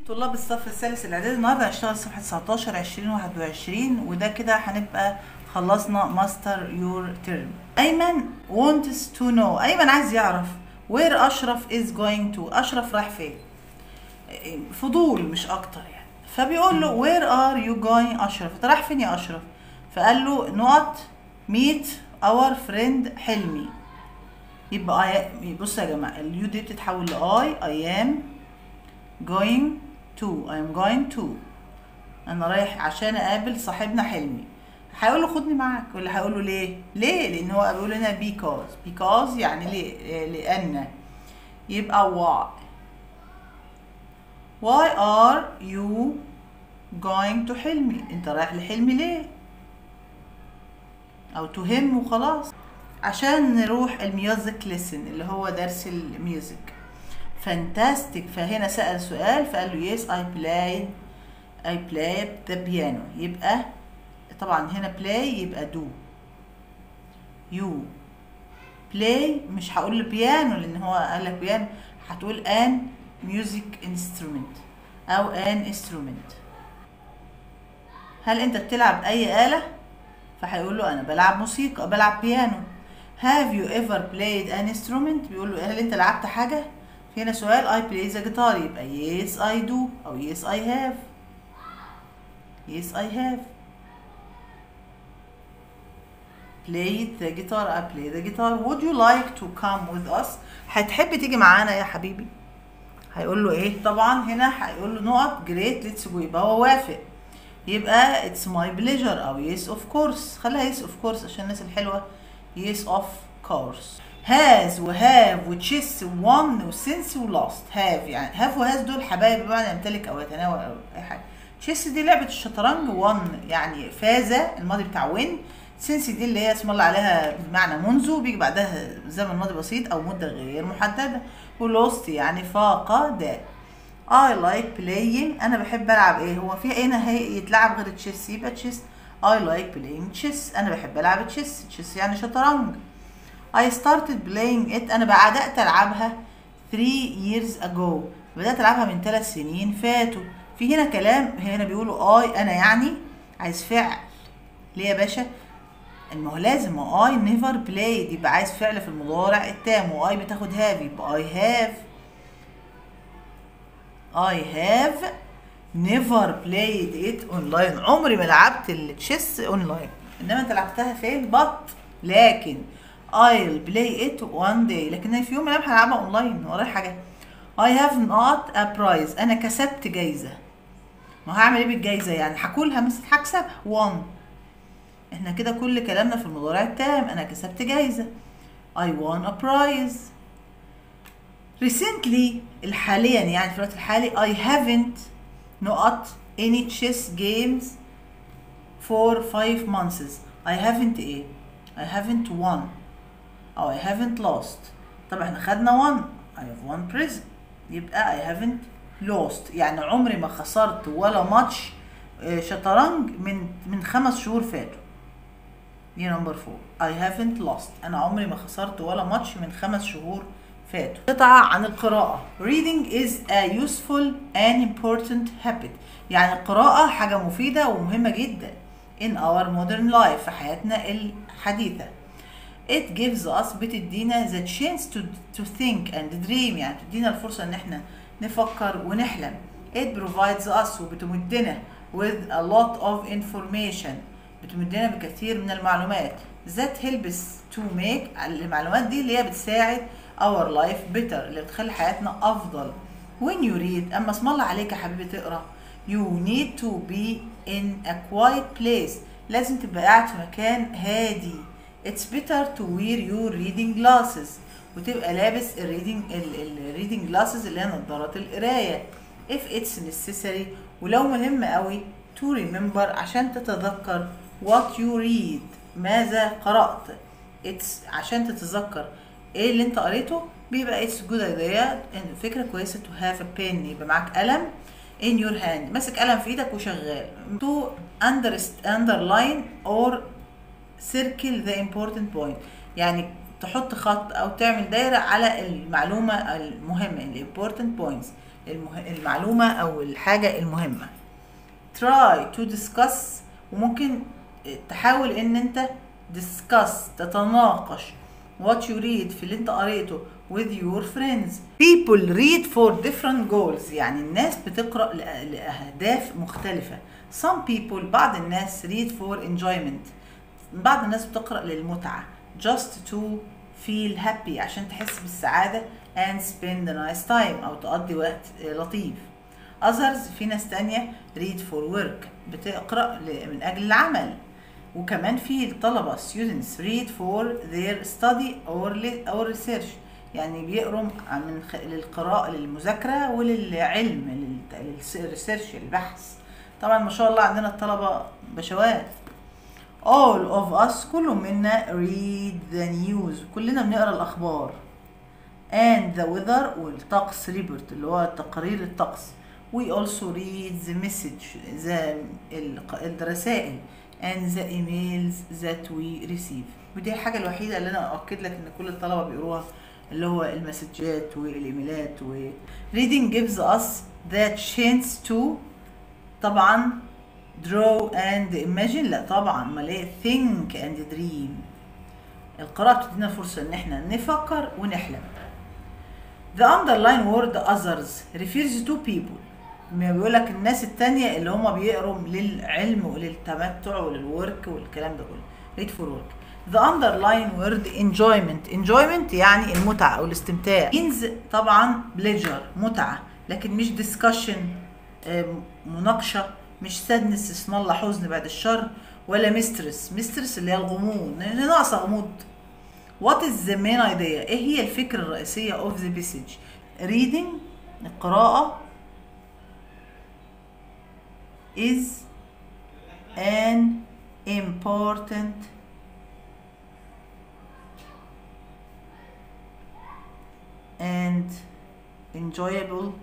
طلاب الصف الثالث الاعدادي النهارده هنشتغل صفحه 19 20 21 وده كده هنبقى خلصنا ماستر يور تيرم ايمن wants to know ايمن عايز يعرف where اشرف is going to اشرف رايح فين فضول مش اكتر يعني فبيقول له where are you going اشرف انت رايح فين يا اشرف فقال له نقط meet our friend حلمي يبقى I- بص يا جماعه اليو دي بتتحول ل I I am going to I am going to انا رايح عشان اقابل صاحبنا حلمي هيقول له خدني معاك ولا هيقول له ليه ليه لان هو بيقول هنا because because يعني ليه لان يبقى why why are you going to حلمي انت رايح لحلمي ليه او to him وخلاص عشان نروح الميوزك ليسن اللي هو درس الميوزك فانتاستيك فهنا سأل سؤال فقال له yes I played I played the piano يبقى طبعا هنا play يبقى do you play مش هقول له بيانو لان هو قال لك بيانو هتقول an music instrument او an instrument هل انت بتلعب اي آلة فهيقول له انا بلعب موسيقى بلعب بيانو have you ever played an instrument بيقول له هل انت لعبت حاجة في هنا سؤال I play the guitar يبقى yes I do أو yes I have yes I have play the guitar I play the guitar would you like to come with us هتحب تيجي معانا يا حبيبي هيقول له ايه طبعا هنا هيقول له نقط great let's go يبقى هو وافق يبقى it's my pleasure او yes of course خليها yes of course عشان الناس الحلوة yes of course has وهاف وتشيس won وسنس ولاست هاف يعني هاف وهاز دول حبايب بمعنى يمتلك او يتناول او اي حاجه تشيس دي لعبه الشطرنج won يعني فاز الماضي بتاع وين سنس دي اللي هي اسم الله عليها بمعنى منذ بيجي بعدها زمن ماضي بسيط او مده غير محدده ولوست يعني فاقد I like playing انا بحب العب ايه هو في هنا هي يتلعب غير تشيس يبقى تشيس I like playing chess انا بحب العب تشيس تشيس يعني شطرنج I started playing it أنا بدأت ألعبها 3 years ago بدأت ألعبها من 3 سنين فاتوا في هنا كلام هنا بيقولوا I أنا يعني عايز فعل ليه يا باشا؟ ما هو لازم I never played يبقى عايز فعل في المضارع التام و I بتاخد have يبقى I have I have never played it online عمري ما لعبت التشيس اونلاين انما انت لعبتها فين بط لكن I'll play it one day لكن في يوم من الايام هلعبها اونلاين ورايا حاجه I have not a prize انا كسبت جايزه ما هعمل ايه بالجايزه يعني هاكلها مثلا هكسبها one احنا كده كل كلامنا في المضارع التام انا كسبت جايزه I won a prize recently الحاليا يعني في الوقت الحالي I haven't نقط any chess games for five months I haven't ايه I haven't won أو I haven't lost طبعا احنا خدنا one I have one present يبقى I haven't lost يعني عمري ما خسرت ولا ماتش آه، شطرنج من من خمس شهور فاتوا دي نمبر فور I haven't lost أنا عمري ما خسرت ولا ماتش من خمس شهور فاتوا قطعة عن القراءة reading is a useful and important habit يعني القراءة حاجة مفيدة ومهمة جدا in our modern life في حياتنا الحديثة it gives us بتدينا the chance to, to think and dream يعني بتدينا الفرصة ان احنا نفكر ونحلم it provides us وبتمدنا with a lot of information بتمدنا بكثير من المعلومات that helps to make المعلومات دي اللي هي بتساعد our life better اللي بتخلي حياتنا افضل when you read اما اسم الله عليك يا حبيبي تقرا you need to be in a quiet place لازم تبقى قاعد في مكان هادي it's better to wear your reading glasses وتبقى لابس الريدنج الريدنج جلاسز اللي هي نظارات القرايه if it's necessary ولو مهم قوي to remember عشان تتذكر what you read ماذا قرأت it's عشان تتذكر ايه اللي انت قريته بيبقى it's good idea إن فكرة كويسة to have a pen يبقى معاك قلم in your hand ماسك قلم في ايدك وشغال to under, underline or circle the important point يعني تحط خط او تعمل دايرة على المعلومة المهمة ال important points المه... المعلومة أو الحاجة المهمة try to discuss وممكن تحاول ان انت discuss تتناقش what you read في اللي انت قريته with your friends people read for different goals يعني الناس بتقرأ لأ- لأهداف مختلفة some people بعض الناس read for enjoyment بعض الناس بتقرأ للمتعة just to feel happy عشان تحس بالسعادة and spend a nice time أو تقضي وقت لطيف others في ناس تانية read for work بتقرأ ل- من أجل العمل وكمان في الطلبة students read for their study or li- or research يعني بيقروا من خ- للقراءة للمذاكرة وللعلم للريسيرش البحث طبعا ما شاء الله عندنا الطلبة بشوات all of us كل منا read the news كلنا بنقرا الأخبار and the weather والطقس report اللي هو تقارير الطقس we also read the message the الق- الرسائل and the emails that we receive ودي الحاجة الوحيدة اللي أنا أؤكد لك إن كل الطلبة بيقروها اللي هو المسجات والإيميلات و reading gives us that chance to طبعا draw and imagine لا طبعا امال ايه think and dream القراءة بتدينا فرصة ان احنا نفكر ونحلم The underline word others refers to people ما بيقول لك الناس التانية اللي هما بيقروا للعلم وللتمتع وللورك والكلام ده كله read for work The underline word enjoyment enjoyment يعني المتعة أو الاستمتاع means طبعا pleasure متعة لكن مش discussion آم، مناقشة مش sadness اسم الله حزن بعد الشر ولا ميسترس ميسترس اللي هي الغموض اللي ناقصة غموض What is the main idea؟ ايه هي الفكرة الرئيسية of the message؟ reading القراءة is an important and enjoyable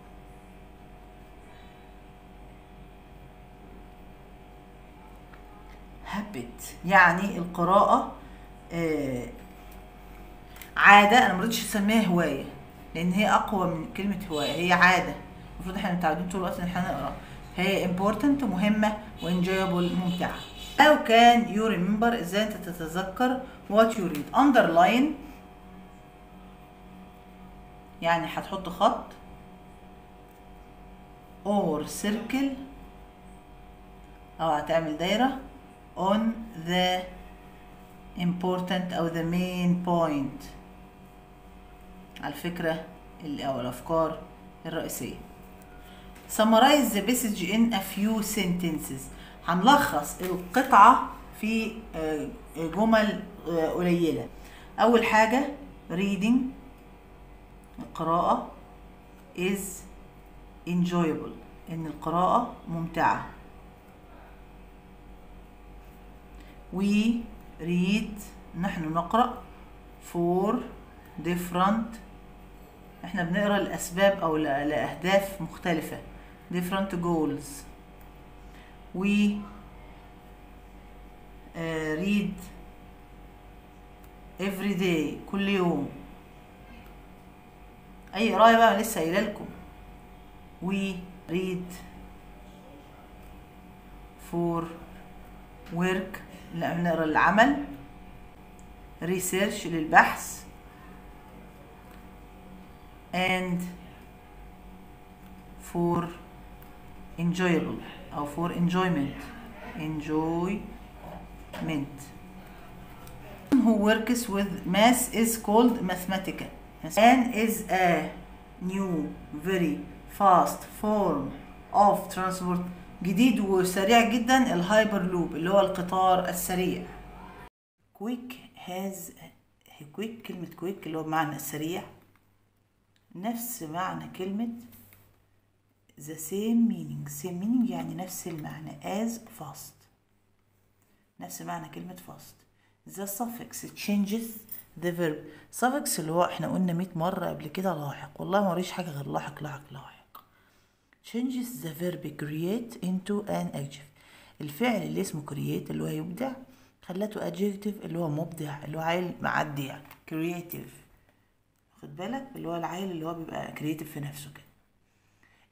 habit يعني القراءة آه، عادة أنا مرضتش أسميها هواية لأن هي أقوى من كلمة هواية هي عادة المفروض احنا متعودين طول الوقت إن احنا نقرا هي important مهمة وانجويبل ممتعة لو كان you remember ازاي انت تتذكر what you read underline يعني هتحط خط or circle او هتعمل دايرة on the important او the main point على الفكرة ال- او الافكار الرئيسية summarize the message in a few sentences هنلخص القطعة في آه، جمل آه، قليلة أول حاجة reading القراءة is enjoyable إن القراءة ممتعة we read نحن نقرأ for different احنا بنقرا لأسباب أو ل- لأهداف مختلفة different goals we uh, read every day كل يوم أي قراية بقى لسه قايلة لكم we read for work لا بنقرا العمل research للبحث and for enjoyable أو for enjoyment enjoyment who works with math is called mathematical and is a new very fast form of transport جديد وسريع جدا الهايبر لوب اللي هو القطار السريع كويك هاز كويك كلمة كويك اللي هو بمعنى السريع نفس معنى كلمة the same meaning same meaning يعني نفس المعنى as fast نفس معنى كلمة fast the suffix changes the verb suffix اللي هو احنا قلنا 100 مرة قبل كده لاحق والله ما وريش حاجة غير لاحق لاحق لاحق changes the verb create into an adjective الفعل اللي اسمه create اللي هو يبدع خلته adjective اللي هو مبدع اللي هو عيل معدي يعني creative خد بالك اللي هو العيل اللي هو بيبقى creative في نفسه كده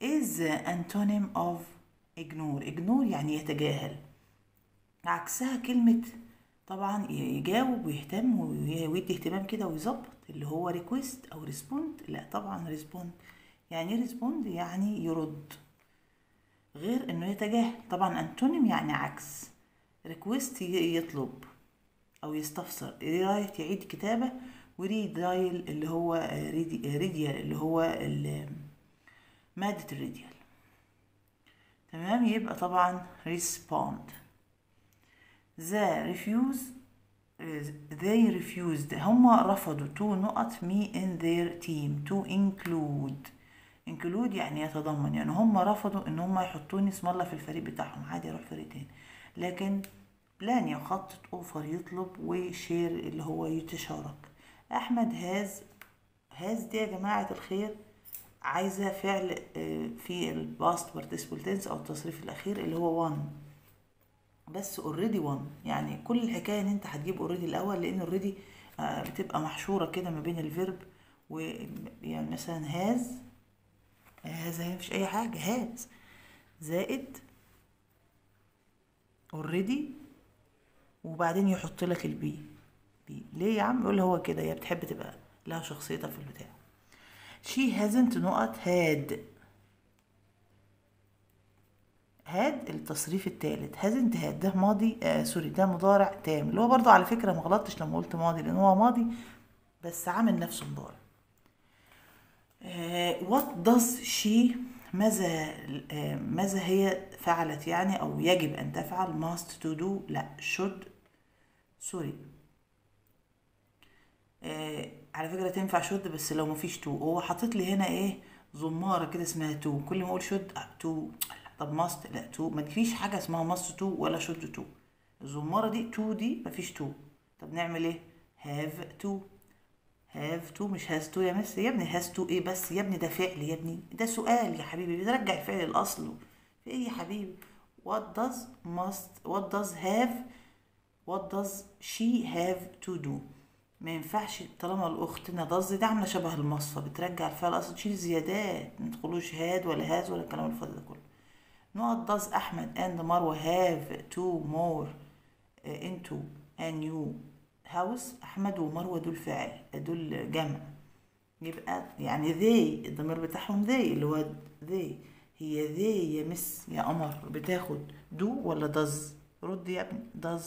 is antonym of ignore ignore يعني يتجاهل عكسها كلمة طبعا يجاوب ويهتم ويدي اهتمام كده ويظبط اللي هو request او respond لا طبعا respond يعني ايه respond يعني يرد غير انه يتجاهل طبعا انتونيم يعني عكس request يطلب او يستفسر رايت يعيد كتابة وريد دايل اللي هو ريديال اللي هو مادة الريديال تمام يبقى طبعا respond the refuse they refused هم رفضوا to نقط me in their team to include include يعني يتضمن يعني هم رفضوا ان هم يحطوني اسم الله في الفريق بتاعهم عادي اروح فريق تاني لكن بلان يخطط اوفر يطلب وشير اللي هو يتشارك احمد هاز هاز دي يا جماعة الخير عايزة فعل في الباست participle tense او التصريف الاخير اللي هو one بس اوريدي وان يعني كل الحكايه ان انت هتجيب اوريدي الاول لان اوريدي بتبقى محشوره كده ما بين الفيرب و يعني مثلا هاز هاز هي مفيش اي حاجه هاز زائد اوريدي وبعدين يحط لك البي بي ليه يا عم يقول هو كده هي بتحب تبقى لها شخصيتها في البتاع she hasn't نقط had هاد التصريف التالت هازنت هاد ده ماضي آه سوري ده مضارع تام اللي هو برضو على فكرة ما غلطتش لما قلت ماضي لان هو ماضي بس عامل نفسه مضارع آه what does she ماذا آه ماذا هي فعلت يعني او يجب ان تفعل must to do لا should سوري آه على فكرة تنفع should بس لو مفيش to هو حاطط لي هنا ايه زمارة كده اسمها to كل ما اقول should to طب ماست لا تو ما فيش حاجه اسمها ماست تو ولا شود تو الزماره دي تو دي ما فيش تو طب نعمل ايه هاف تو هاف تو مش هاز تو يا مس يا ابني هاز تو ايه بس يا ابني ده فعل يا ابني ده سؤال يا حبيبي بترجع الفعل لاصله في ايه يا حبيبي what does must what does have what does she have to do ما ينفعش طالما الاختنا does دي عامله شبه المصفى بترجع الفعل اصلا تشيل زيادات ما تدخلوش هاد ولا هاز ولا الكلام الفاضي ده كله نقط does أحمد and مروة have to more uh, into a new house أحمد ومروة دول فعل دول جمع يبقى يعني they الضمير بتاعهم they اللي هو they هي they يا مس يا قمر بتاخد do ولا does رد يا ابني does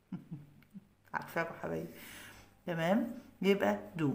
عارفاكوا حبايبي تمام يبقى do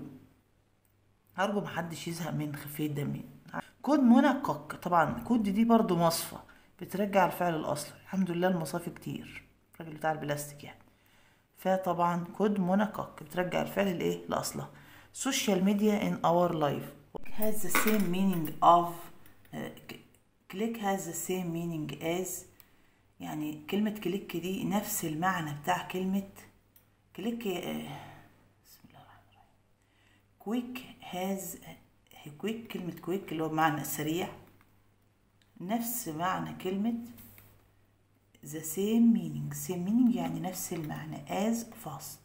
أرجو محدش يزهق من خفية دمي كود منى كوك طبعا كود دي برضو مصفى بترجع الفعل الأصلي الحمد لله المصافي كتير الراجل بتاع البلاستيك يعني فطبعا كود مونوكوك بترجع الفعل الايه لأصلها social media in our life has the same meaning of uh, click has the same meaning as يعني كلمة كليك دي نفس المعنى بتاع كلمة كليك بسم الله الرحمن الرحيم كويك has كويك كلمة كويك اللي هو معنى سريع نفس معنى كلمة the same meaning same meaning يعني نفس المعنى as fast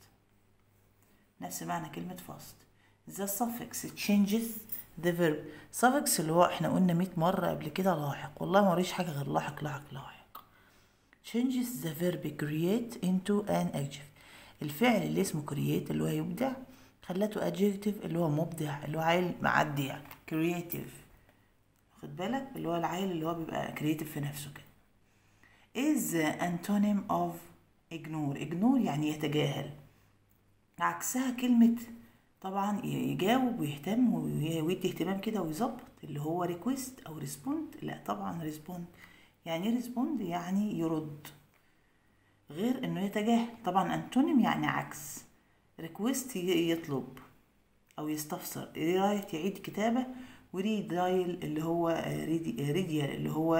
نفس معنى كلمة fast the suffix changes the verb suffix اللي هو احنا قلنا مية مرة قبل كده لاحق والله ما وريش حاجة غير لاحق لاحق لاحق changes the verb create into an adjective الفعل اللي اسمه create اللي هو يبدع خلته adjective اللي هو مبدع اللي هو عيل معدي يعني creative خد بالك اللي هو العيل اللي هو بيبقى كرييتيف في نفسه كده is antonym of ignore ignore يعني يتجاهل عكسها كلمة طبعا يجاوب ويهتم ويدي اهتمام كده ويظبط اللي هو request او respond لا طبعا respond يعني ايه respond يعني يرد غير انه يتجاهل طبعا انتونيم يعني عكس request يطلب او يستفسر رايت يعيد كتابة وريد دايل اللي هو ريديال اللي هو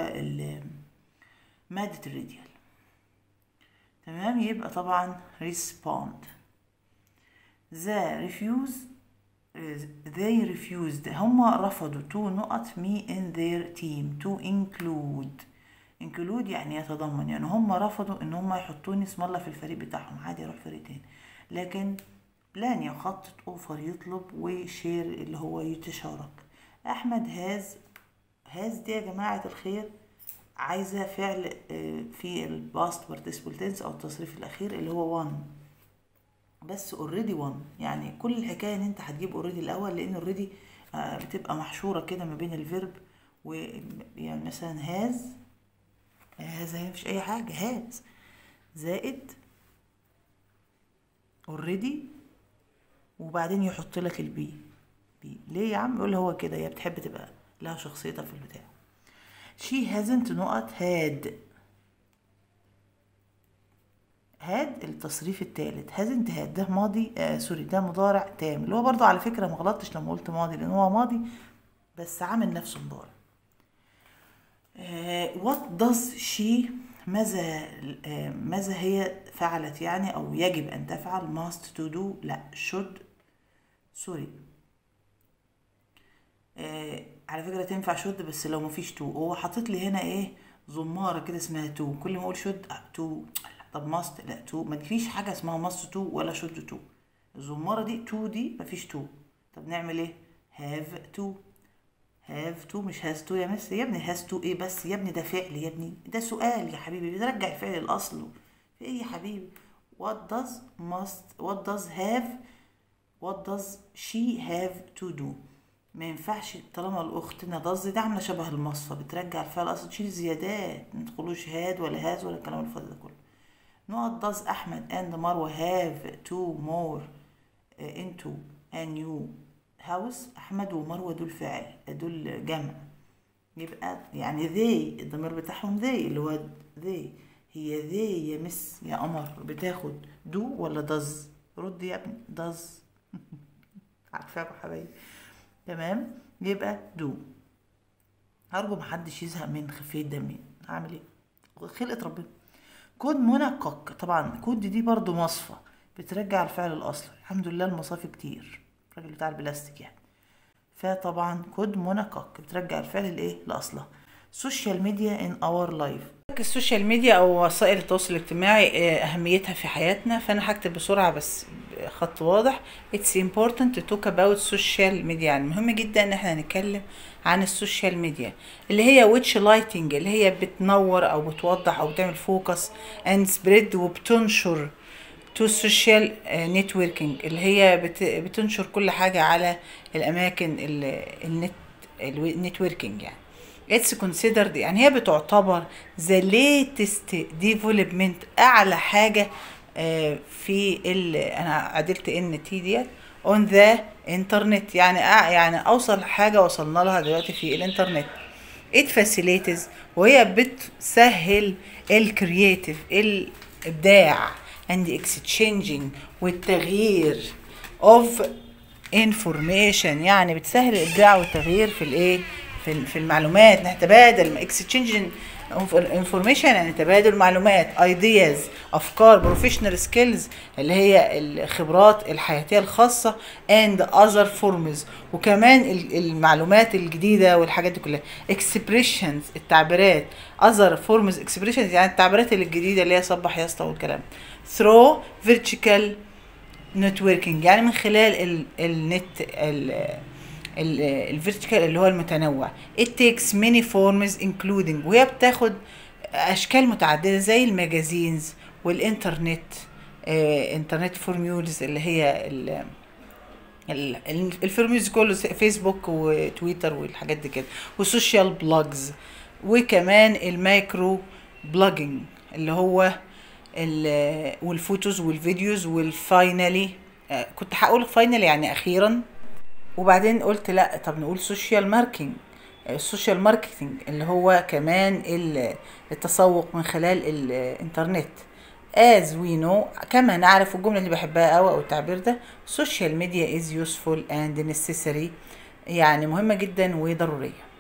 مادة الريديال تمام يبقى طبعا respond the refuse they refused هم رفضوا to نقط me in their team to include include يعني يتضمن يعني هم رفضوا ان هم يحطوني اسم الله في الفريق بتاعهم عادي اروح فريق تاني لكن بلان يخطط اوفر يطلب وشير اللي هو يتشارك احمد هاز هاز دي يا جماعة الخير عايزة فعل آه، في الباست participle tense أو التصريف الأخير اللي هو one بس اوريدي one يعني كل الحكاية إن أنت هتجيب اوريدي الأول لأن اوريدي بتبقى محشورة كده ما بين الفيرب و يعني مثلا هاز هاز هي مفيش أي حاجة هاز زائد اوريدي وبعدين يحط لك البي بي ليه يا عم يقول هو كده هي بتحب تبقى لها شخصيتها في البتاع she hasn't نقط had had التصريف التالت hasn't had ده ماضي آه سوري ده مضارع تام اللي هو برضو على فكرة ما غلطتش لما قلت ماضي لأن هو ماضي بس عامل نفسه مضارع آه what does she ماذا آه ماذا هي فعلت يعني أو يجب أن تفعل must to do لا should سوري آه على فكرة تنفع شد بس لو مفيش تو هو حاطط لي هنا ايه زمارة كده اسمها تو كل ما اقول شد تو طب ماست لا تو ما فيش حاجة اسمها ماست تو ولا شد تو الزمارة دي تو دي مفيش تو طب نعمل ايه هاف تو هاف تو مش هاز تو يا مس يا ابني هاز تو ايه بس يا ابني ده فعل يا ابني ده سؤال يا حبيبي بترجع الفعل الاصل في ايه يا حبيبي what does must what does have what does she have to do ما ينفعش طالما الاخت ندظ دي عامله شبه المصه بترجع الفعل اصلا تشيل زيادات ما تقولوش هاد ولا هاز ولا الكلام الفاضي ده كله نقط does احمد and مروه have to more uh, into a new house احمد ومروه دول فعل دول جمع يبقى يعني they الضمير بتاعهم they اللي هو they هي they يا مس يا قمر بتاخد do ولا does رد يا ابني does عارفاكوا حبايبي تمام يبقى دو ارجو محدش يزهق من خفيه دمي هعمل ايه خلقه ربنا كود منقق طبعا كود دي برضو مصفى بترجع الفعل الاصلي الحمد لله المصافي كتير الراجل بتاع البلاستيك يعني فطبعا كود منقق بترجع الفعل الايه لاصله سوشيال ميديا ان اور لايف السوشيال ميديا او وسائل التواصل الاجتماعي اهميتها في حياتنا فانا هكتب بسرعه بس خط واضح it's important to talk about social media يعني مهم جدا ان احنا نتكلم عن السوشيال ميديا اللي هي which lighting اللي هي بتنور او بتوضح او بتعمل فوكس and spread وبتنشر to social networking اللي هي بت بتنشر كل حاجة على الأماكن النت النتوركينج يعني it's considered يعني هي بتعتبر the latest development أعلى حاجة في ال انا عدلت ان تي ديت اون ذا انترنت يعني يعني اوصل حاجه وصلنا لها دلوقتي في الانترنت it facilitates وهي بتسهل الكرياتيف الابداع and exchanging والتغيير of information يعني بتسهل الابداع والتغيير في الايه في في المعلومات نتبادل exchanging انفورميشن يعني تبادل معلومات ايدياز افكار بروفيشنال سكيلز اللي هي الخبرات الحياتيه الخاصه اند اذر فورمز وكمان المعلومات الجديده والحاجات دي كلها اكسبريشنز التعبيرات اذر فورمز اكسبريشنز يعني التعبيرات الجديده اللي هي صبح يا اسطى والكلام ثرو فيرتيكال نتوركينج يعني من خلال ال النت ال الفيرتيكال اللي هو المتنوع it takes many forms including وهي بتاخد اشكال متعدده زي الماجازينز والانترنت آه انترنت فورميولز اللي هي ال الفورميولز كله فيسبوك وتويتر والحاجات دي كده والسوشيال بلوجز وكمان المايكرو بلوجينج اللي هو والفوتوز والفيديوز والفاينالي آه كنت هقول فاينالي يعني اخيرا وبعدين قلت لا طب نقول سوشيال ماركينج السوشيال ماركتنج اللي هو كمان التسوق من خلال الانترنت as we know كما نعرف الجمله اللي بحبها قوي او التعبير ده social media is useful and necessary يعني مهمه جدا وضروريه